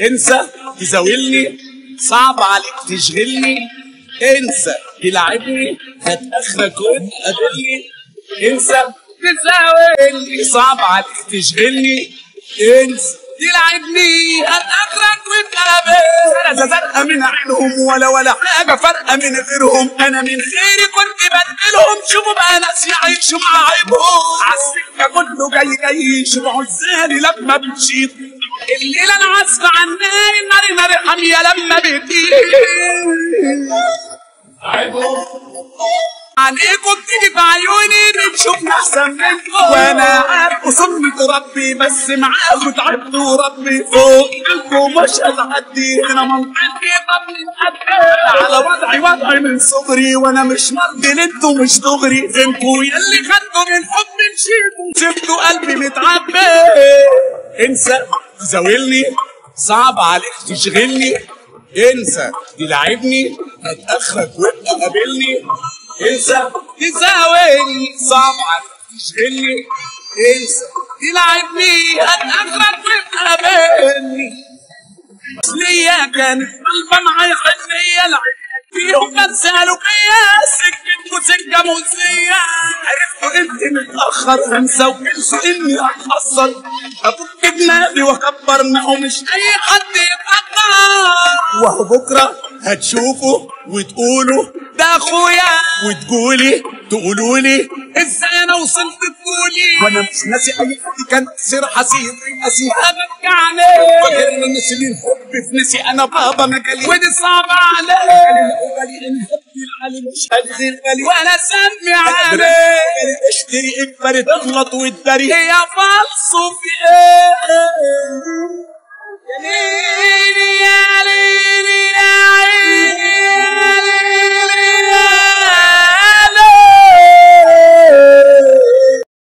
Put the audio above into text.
انسى تزاولني صعب عليك تشغلني انسى تلعبني هات اخرك وتقابلني انسى تزاولني صعب عليك تشغلني انسى تلعبني هات اخرك وتقابلني انا زرقاء من عينهم ولا ولا حاجه فارقه من غيرهم انا من غيري كنت بدلهم شوفوا بقى ناس يعيشوا مع عيبهم عالسكه كله جاي جاي يشبعوا ازاي لما بتشيط الليله انا عازفه عن نار النار نار حاميه لما بتطير عليكم بتيجي في عيوني بتشوفني احسن منكم وانا عارف وصلت ربي بس معاكم تعبت وربي فوق انتوا مش هتعدي هنا منطقتي طب على وضعي وضعي من صغري وانا مش مرضي انتوا مش دغري انتوا يلي خدتوا من حب مشيتوا سبتوا قلبي متعبي انسى تزاولني صعب عليك تشغلني انسى تلعبني هتاخرك وابقى قابلني انسى تزاولني صعب عليك تشغلني انسى تلعبني هتاخرك وابقى قابلني ليا كانت قلبة معايا حنية العين فيهم بس قالوا فيا سكتكوا سكة مؤذية عرفتوا انت متأخر انسى وانسوا اني اتأثر افك دماغي واكبر انه مش اي حد يتأخر وهو بكرة هتشوفوا وتقولوا ده اخويا وتقولي تقولوا لي ازاي انا وصلت تقولي وانا مش ناسي اي حد كان سر حسير اسي ابكي عليه فاكر ان الناس اللي الحب في نسي انا بابا مجالي ودي صعبة عليه بالي ان حبي العالي مش هتغير بالي وانا سمي عليه اشتري اجباري تغلط وتداري هي فالصو في ايه